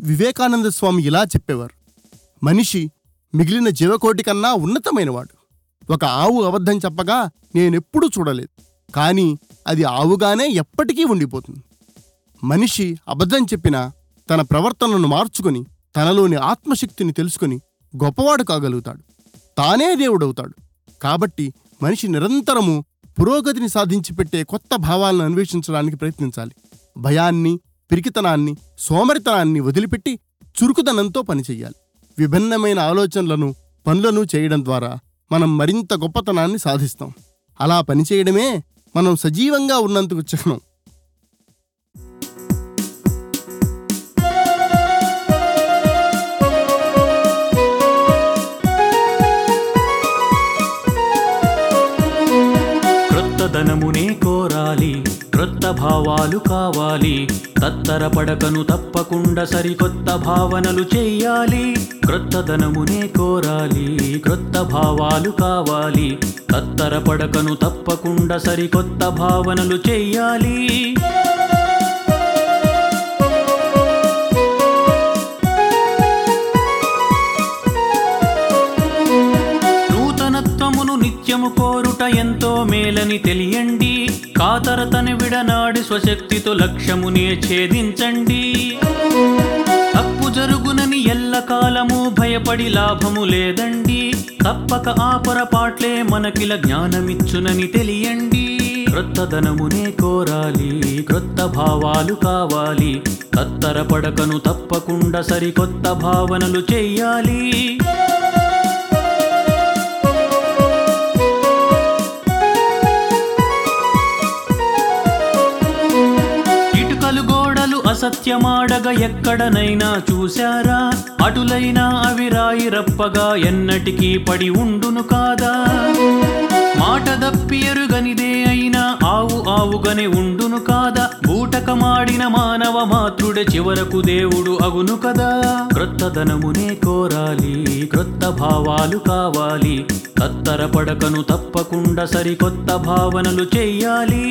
వివేకానంద స్వామి ఇలా చెప్పేవారు మనిషి మిగిలిన జీవకోటి కన్నా ఉన్నతమైనవాడు ఒక ఆవు అబద్ధం చెప్పగా నేనెప్పుడూ చూడలేదు కానీ అది ఆవుగానే ఎప్పటికీ ఉండిపోతుంది మనిషి అబద్ధం చెప్పినా తన ప్రవర్తనను మార్చుకొని తనలోని ఆత్మశక్తిని తెలుసుకొని గొప్పవాడు కాగలుగుతాడు తానే దేవుడవుతాడు కాబట్టి మనిషి నిరంతరము పురోగతిని సాధించి పెట్టే కొత్త భావాలను అన్వేషించడానికి ప్రయత్నించాలి భయాన్ని పిరికితనాన్ని సోమరితనాన్ని వదిలిపెట్టి చురుకుదనంతో పనిచెయ్యాలి విభిన్నమైన ఆలోచనలను పనులను చేయడం ద్వారా మనం మరింత గొప్పతనాన్ని సాధిస్తాం అలా పనిచేయడమే మనం సజీవంగా ఉన్నందుకు చిహ్నం క్రొత్తదనమునే కోరాలి క్రొత్త భావాలు కావాలి తత్తర పడకను తప్పకుండా సరికొత్త భావనలు చెయ్యాలి క్రొత్తదనమునే కోరాలి క్రొత్త భావాలు కావాలి తత్తర పడకను తప్పకుండా సరికొత్త భావనలు చెయ్యాలి నూతనత్వమును నిత్యము కోరుట ఎంతో మేలని తెలియండి కాతరతని విడనాడి స్వశక్తితో లక్ష్యమునే ఛేదించండి తప్పు జరుగునని ఎల్లకాలము భయపడి లాభము లేదండి తప్పక ఆ పొరపాట్లే మనకిల జ్ఞానమిచ్చునని తెలియండి క్రొత్తదనమునే కోరాలి క్రొత్త భావాలు కావాలి తత్తర పడకను తప్పకుండా సరికొత్త భావనలు చెయ్యాలి ఇటుకలు గోడలు అసత్యమాడగా ఎక్కడనైనా చూశారా అటులైనా అవి రాయి రప్పగా ఎన్నటికీ పడి ఉండును కాదా మాట దప్పి ఎరుగనిదే అయినా ఆవు ఆవుగనే ఉండును కాదా బూటకమాడిన మానవ మాతృడే చివరకు దేవుడు అగును కదా క్రొత్తదనమునే కోరాలి క్రొత్త భావాలు కావాలి తత్తర పడకను తప్పకుండా సరికొత్త భావనలు చెయ్యాలి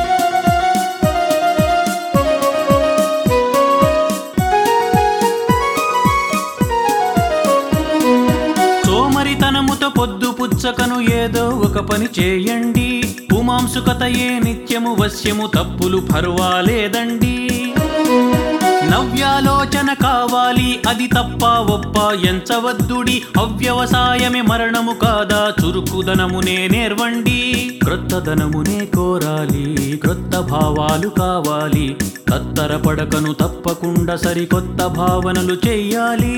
సోమరితనముతో పొద్దు పుచ్చకను ఏదో ఒక పని చేయండి పుమాంసుకతయే నిత్యము వశ్యము తప్పులు పర్వాలేదండి నవ్యాలోచన కావాలి అది తప్ప ఒప్ప ఎంచవద్దుడి అవ్యవసాయమే మరణము కాదా చురుకుదనమునే నేర్వండి క్రొత్తదనమునే కోరాలి క్రొత్త భావాలు కావాలి తత్తర పడకను తప్పకుండా సరికొత్త భావనలు చెయ్యాలి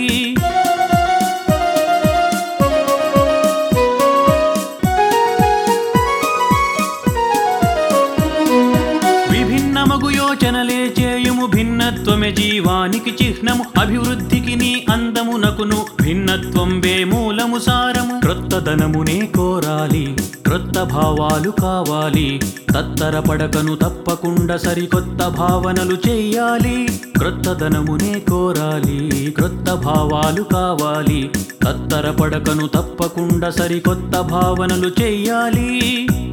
విభిన్నమగు యోచనలే చేయుము భిన్నత్వమే జీవానికి చిహ్నము అభివృద్ధికి నీ అందమునకును భిన్నత్వం వే మూలము సారము క్రొత్తదనమునే కోరాలి క్రొత్త భావాలు కావాలి తత్తర పడకను తప్పకుండా సరికొత్త భావనలు చెయ్యాలి క్రొత్తదనమునే కోరాలి క్రొత్త భావాలు కావాలి తత్తర పడకను తప్పకుండా సరికొత్త భావనలు చెయ్యాలి